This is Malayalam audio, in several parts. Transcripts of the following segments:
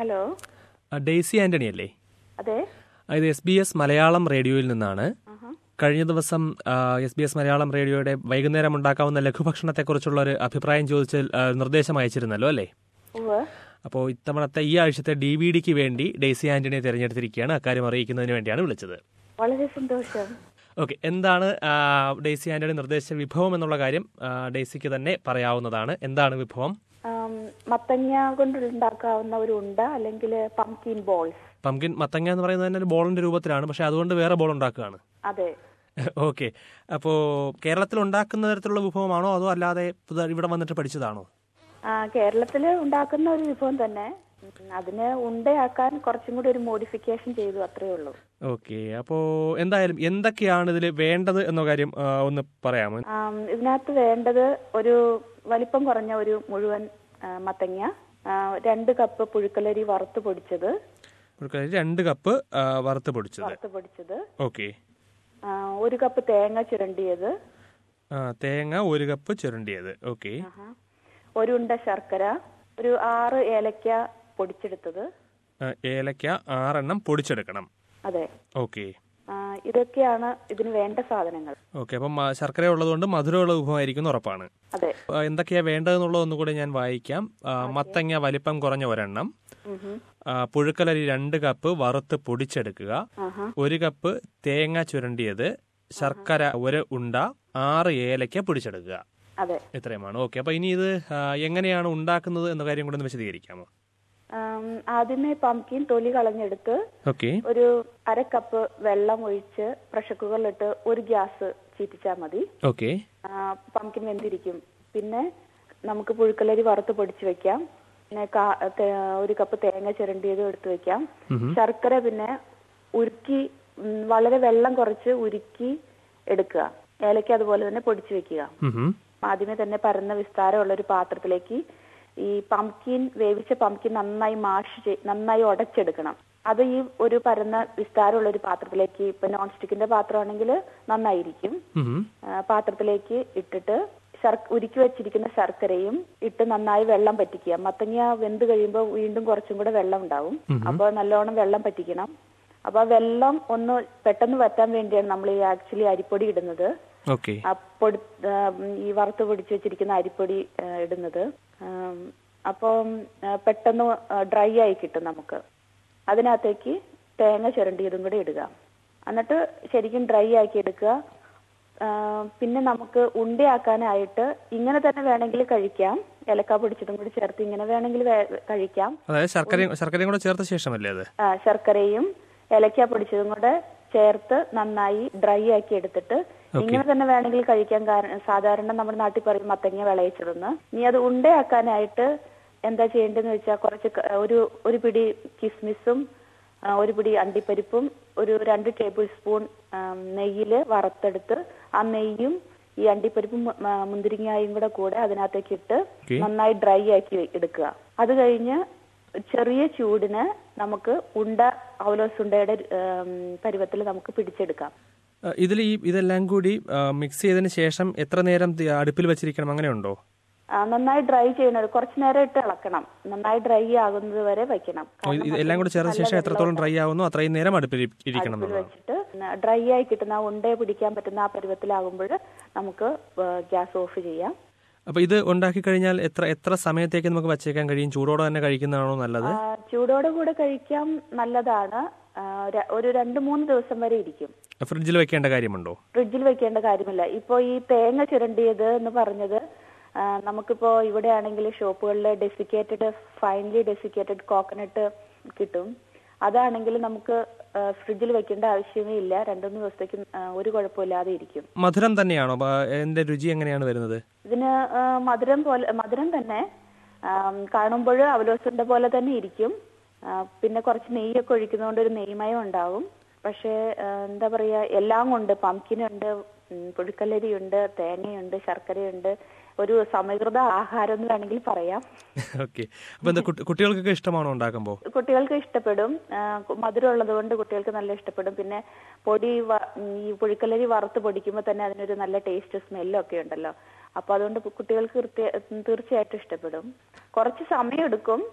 ഹലോ ആ, ഡെയ്സി ആന്റണി അല്ലേ അതെ ആ, ഇത് എസ് ബി എസ് മലയാളം റേഡിയോയിൽ നിന്നാണ് ആഹാ. കഴിഞ്ഞ ദിവസം എസ് ബി എസ് മലയാളം റേഡിയോയുടെ വൈകുന്നേരം ഉണ്ടാക്കാവുന്ന ലഘുഭക്ഷണത്തെക്കുറിച്ചുള്ള ഒരു അഭിപ്രായം ചോദിച്ച് ആ, നിർദ്ദേശം അയച്ചിരുന്നല്ലോ അല്ലേ ഉവ്വ് അപ്പോൾ ഇത്തവണത്തെ ഈ ആഴ്ചത്തെ ഡി വി ഡിക്ക് വേണ്ടി ഡെയ്സി ആന്റണിയെ തിരഞ്ഞെടുത്തിരിക്കുകയാണ് അക്കാര്യം അറിയിക്കുന്നതിന് വേണ്ടിയാണ് വിളിച്ചത് വളരെ സന്തോഷം ഓക്കെ എന്താണ് ആ, ഡെയ്സി ആന്റണി നിർദ്ദേശിച്ച വിഭവം എന്നുള്ള കാര്യം ആ, ഡെയ്സിക്ക് തന്നെ പറയാവുന്നതാണ് എന്താണ് വിഭവം ആം, മത്തങ്ങ കൊണ്ടുണ്ടാക്കാവുന്ന ഒരു ഉണ്ട അല്ലെങ്കിൽ പംകിൻ ബോൾസ് പംകിൻ മത്തങ്ങ എന്ന് പറയുന്നത് തന്നെ ഒരു ബോളിന്റെ രൂപത്തിലാണ് പക്ഷെ അതുകൊണ്ട് വേറെ ബോൾ ഉണ്ടാക്കുകയാണ് അതെ ഓക്കെ അപ്പോൾ കേരളത്തിൽ ഉണ്ടാക്കുന്ന തരത്തിലുള്ള വിഭവമാണോ അതോ അല്ലാതെ പുതിയ ഇവിടെ വന്നിട്ട് പഠിച്ചതാണോ ആ, കേരളത്തിൽ ഉണ്ടാക്കുന്ന ഒരു വിഭവം തന്നെ ഉം, അതിന് ഉണ്ടയാക്കാൻ കുറച്ചും കൂടി ഒരു മോഡിഫിക്കേഷൻ ചെയ്തു അത്രേ ഉള്ളൂ ഓക്കെ അപ്പോൾ എന്തായാലും എന്തൊക്കെയാണ് ഇതിൽ വേണ്ടത് എന്ന കാര്യം ആ, ഒന്ന് പറയാമോ ആം, ഇതിനകത്ത് വേണ്ടത് ഒരു വലിപ്പം കുറഞ്ഞ ഒരു മുഴുവൻ ആ, മത്തങ്ങ ആ, രണ്ട് കപ്പ് പുഴുക്കലരി വറുത്ത് പൊടിച്ചത് ഒരു രണ്ട് കപ്പ് ആ, വറുത്ത് പൊടിച്ചത് വറുത്ത് പൊടിച്ചത് ഓക്കെ ആ, ഒരു കപ്പ് തേങ്ങ ചുരണ്ടിയത് ആ, തേങ്ങ ഒരു കപ്പ് ചുരണ്ടിയത് ഓക്കെ ആഹാ. ഒരു ഉണ്ട ശർക്കര ഒരു ആറ് ഏലക്ക പൊടിച്ചെടുത്തത് ആ, ഏലക്ക ആറെണ്ണം പൊടിച്ചെടുക്കണം അതെ ഓക്കെ ആ, ഇതൊക്കെയാണ് ഇതിന് വേണ്ട സാധനങ്ങൾ ഓക്കെ അപ്പം ആ, ശർക്കര ഉള്ളതുകൊണ്ട് മധുരമുള്ള വിഭവമായിരിക്കും എന്ന് ഉറപ്പാണ് അതെ ആ, എന്തൊക്കെയാ വേണ്ടതെന്നുള്ളത് ഒന്നും കൂടി ഞാൻ വായിക്കാം ആ, മത്തങ്ങ വലിപ്പം കുറഞ്ഞ ഒരെണ്ണം ഉഹും. ആ, പുഴുക്കലരി രണ്ട് കപ്പ് വറുത്ത് പൊടിച്ചെടുക്കുക ആഹാ. ഒരു കപ്പ് തേങ്ങ ചുരണ്ടിയത് ശർക്കര ഒരു ഉണ്ട ആറ് ഏലക്ക പൊടിച്ചെടുക്കുക അതെ ഇത്രയുമാണ് ഓക്കെ അപ്പൊ ഇനി ഇത് ആ, എങ്ങനെയാണ് ഉണ്ടാക്കുന്നത് എന്ന കാര്യം കൂടെ ഒന്ന് വിശദീകരിക്കാമോ ആം, ആദ്യമേ പംകിൻ തൊലി കളഞ്ഞെടുത്ത് ഓക്കെ ഒരു അര കപ്പ് വെള്ളം ഒഴിച്ച് പ്രഷർ കുക്കറിലിട്ട് ഒരു ഗ്യാസ് ചീറ്റിച്ചാൽ മതി ഓക്കെ പംകിൻ വെന്തിരിക്കും പിന്നെ നമുക്ക് പുഴുക്കലരി വറുത്ത് പൊടിച്ച് വെക്കാം പിന്നെ കാ- തേ- ഒരു കപ്പ് തേങ്ങ ചിരണ്ടിയതും എടുത്ത് വെക്കാം ശർക്കര പിന്നെ ഉരുക്കി ഉം, വളരെ വെള്ളം കുറച്ച് ഉരുക്കി എടുക്കുക ഏലക്ക അതുപോലെ തന്നെ പൊടിച്ച് വെക്കുക ആദ്യമേ തന്നെ പരന്ന വിസ്താരമുള്ള ഒരു പാത്രത്തിലേക്ക് ഈ പംകിൻ വേവിച്ച പംകിൻ നന്നായി മാഷ് ചെയ്- നന്നായി ഉടച്ചെടുക്കണം അത് ഈ ഒരു പരന്ന വിസ്താരമുള്ള ഒരു പാത്രത്തിലേക്ക് ഇപ്പൊ നോൺ സ്റ്റിക്കിന്റെ പാത്രമാണെങ്കിൽ നന്നായിരിക്കും ആ, പാത്രത്തിലേക്ക് ഇട്ടിട്ട് ശർ- ഉരുക്കി വെച്ചിരിക്കുന്ന ശർക്കരയും ഇട്ട് നന്നായി വെള്ളം പറ്റിക്കുക മത്തങ്ങ വെന്ത് കഴിയുമ്പോൾ വീണ്ടും കുറച്ചും കൂടെ വെള്ളം ഉണ്ടാവും അപ്പോൾ നല്ലോണം വെള്ളം പറ്റിക്കണം അപ്പൊ ആ വെള്ളം ഒന്ന് പെട്ടെന്ന് വറ്റാൻ വേണ്ടിയാണ് നമ്മൾ ഈ ആക്ച്വലി അരിപ്പൊടി ഇടുന്നത് ഓക്കെ ആ പൊടി ആ, ഈ വറുത്ത് പൊടിച്ച് വെച്ചിരിക്കുന്ന അരിപ്പൊടി ആ, ഇടുന്നത് ആം, അപ്പം ആ, പെട്ടെന്ന് ഡ്രൈ ആയി കിട്ടും നമുക്ക് അതിനകത്തേക്ക് തേങ്ങ ചുരണ്ടിയതും കൂടി ഇടുക എന്നിട്ട് ശരിക്കും ഡ്രൈ ആക്കി എടുക്കുക ആ, പിന്നെ നമുക്ക് ഉണ്ടയാക്കാനായിട്ട് ഇങ്ങനെ തന്നെ വേണമെങ്കിൽ കഴിക്കാം ഏലക്ക പൊടിച്ചതും കൂടി ചേർത്ത് ഇങ്ങനെ വേണമെങ്കിൽ വേ- കഴിക്കാം അതായത് ശർക്കരയും ശർക്കരയും കൂടെ ചേർത്ത ശേഷമല്ലേ അത് ആ, ശർക്കരയും ഏലക്ക പൊടിച്ചതും കൂടെ ചേർത്ത് നന്നായി ഡ്രൈ ആക്കി എടുത്തിട്ട് ഇങ്ങനെ തന്നെ വേണമെങ്കിൽ കഴിക്കാൻ കാരണം സാധാരണ നമ്മുടെ നാട്ടിൽ പറയും മത്തങ്ങ വിളയിച്ചതെന്ന് ഇനി അത് ഉണ്ടയാക്കാനായിട്ട് എന്താ ചെയ്യേണ്ടതെന്ന് വെച്ചാൽ കുറച്ച് ക- ഒരു ഒരു പിടി കിസ്മിസും ആ, ഒരു പിടി അണ്ടിപ്പരിപ്പും ഒരു രണ്ട് ടേബിൾ സ്പൂൺ നെയ്യിൽ വറുത്തെടുത്ത് ആ നെയ്യും ഈ അണ്ടിപ്പരിപ്പും മു- ആ, മുന്തിരിങ്ങായും കൂടെ കൂടെ അതിനകത്തേക്ക് ഇട്ട് Okay. നന്നായി ഡ്രൈ ആക്കി വെ- എടുക്കുക അത് കഴിഞ്ഞ് ചെറിയ ചൂടിന് നമുക്ക് ഉണ്ട അവലോസ് ഉണ്ടയുടെ പരുവത്തിൽ നമുക്ക് പിടിച്ചെടുക്കാം ഇതിൽ ഈ ഇതെല്ലാം കൂടി മിക്സ് ചെയ്തതിന് ശേഷം എത്ര നേരം തി- അടുപ്പിൽ വെച്ചിരിക്കണം അങ്ങനെയുണ്ടോ ആ, നന്നായി ഡ്രൈ ചെയ്യണം കുറച്ചു നേരം ഇട്ട് ഇളക്കണം നന്നായി ഡ്രൈ ആകുന്നത് വരെ വെക്കണം ഓ, ഇത് എല്ലാം കൂടി ചേർത്ത ശേഷം എത്രത്തോളം ഡ്രൈ ആവുന്നു അത്രയും നേരം അടുപ്പിൽ ഇ- ഇരിക്കണം അടുപ്പിൽ എന്നുള്ളതാണ് വെച്ചിട്ട് ഡ്രൈ ആയി കിട്ടുന്ന ആ ഉണ്ടയെ പിടിക്കാൻ പറ്റുന്ന ആ പരുവത്തിലാകുമ്പോൾ നമുക്ക് ഗ്യാസ് ഓഫ് ചെയ്യാം അപ്പൊ ഇത് ഉണ്ടാക്കി കഴിഞ്ഞാൽ എത്ര എത്ര സമയത്തേക്ക് നമുക്ക് വച്ചേക്കാൻ കഴിയും ചൂടോടെ തന്നെ കഴിക്കുന്നതാണോ നല്ലത് ആ, ചൂടോടെ കൂടെ കഴിക്കാം നല്ലതാണ് ആ, ര- ഒരു രണ്ട് മൂന്ന് ദിവസം വരെ ഇരിക്കും ഫ്രിഡ്ജിൽ വെക്കേണ്ട കാര്യമുണ്ടോ ഫ്രിഡ്ജിൽ വെക്കേണ്ട കാര്യമില്ല ഇപ്പോ ഈ തേങ്ങ ചുരണ്ടിയത് എന്ന് പറഞ്ഞത് ആ, നമുക്കിപ്പോ ഇവിടെ ആണെങ്കിൽ ഷോപ്പുകളിൽ ഡെസിക്കേറ്റഡ് ഫൈനലി ഡെസിക്കേറ്റഡ് കോക്കനട്ട് കിട്ടും അതാണെങ്കിൽ നമുക്ക് ആ, ഫ്രിഡ്ജിൽ വെക്കേണ്ട ആവശ്യമേ ഇല്ല രണ്ടുമൂന്ന് ദിവസത്തേക്ക് ആ, ഒരു കുഴപ്പമില്ലാതെ ഇരിക്കും മധുരം തന്നെയാണോ അപ്പൊ എന്റെ രുചി എങ്ങനെയാണ് വരുന്നത് ഇതിന് ആ, മധുരം പോലെ മധുരം തന്നെ കാണുമ്പോൾ അവലോസുണ്ട പോലെ തന്നെ ഇരിക്കും ആ, പിന്നെ കുറച്ച് നെയ്യൊക്കെ ഒഴിക്കുന്നതുകൊണ്ട് ഒരു നെയ്മയം ഉണ്ടാവും പക്ഷേ ആ, എന്താ പറയാ എല്ലാം കൊണ്ട് പംകിനുണ്ട് പുഴുക്കലരിയുണ്ട് തേങ്ങയുണ്ട് ശർക്കരയുണ്ട് ഒരു സമീകൃത ആഹാരം എന്ന് വേണമെങ്കിൽ പറയാം ഓക്കെ അപ്പൊ എന്താ കുട്ടി- കുട്ടികൾക്കൊക്കെ ഇഷ്ടമാണോ ഉണ്ടാക്കുമ്പോ കുട്ടികൾക്ക് ഇഷ്ടപ്പെടും ആ, മധുരം ഉള്ളത് കൊണ്ട് കുട്ടികൾക്ക് നല്ല ഇഷ്ടപ്പെടും പിന്നെ പൊടി വ- ഈ പുഴുക്കലരി വറുത്ത് പൊടിക്കുമ്പോൾ തന്നെ അതിനൊരു നല്ല ടേസ്റ്റ് സ്മെല്ലും ഒക്കെ ഉണ്ടല്ലോ അപ്പൊ അതുകൊണ്ട് കുട്ടികൾക്ക് കൃത്യ തീർച്ചയായിട്ടും ഇഷ്ടപ്പെടും കുറച്ച് സമയം എടുക്കും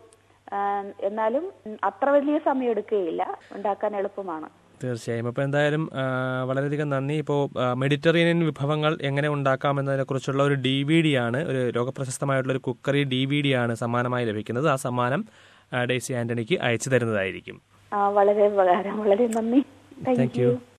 ആ, എന്നാലും ഉം, അത്ര വലിയ സമയം എടുക്കുകയില്ല ഉണ്ടാക്കാൻ എളുപ്പമാണ് തീർച്ചയായും അപ്പോൾ എന്തായാലും ആ, വളരെയധികം നന്ദി ഇപ്പോൾ മെഡിറ്ററേനിയൻ വിഭവങ്ങൾ എങ്ങനെ ഉണ്ടാക്കാമെന്നതിനെ കുറിച്ചുള്ള ഒരു ഡി വി ഡി ആണ് ഒരു ലോകപ്രശസ്തമായിട്ടുള്ള ഒരു കുക്കറി ഡി വി ഡി ആണ് സമ്മാനമായി ലഭിക്കുന്നത് ആ സമ്മാനം ആ, ഡെയ്സി ആന്റണിക്ക് അയച്ചു തരുന്നതായിരിക്കും ആ, വളരെ ഉപകാരം വളരെ നന്ദി താങ്ക് താങ്ക് യു യു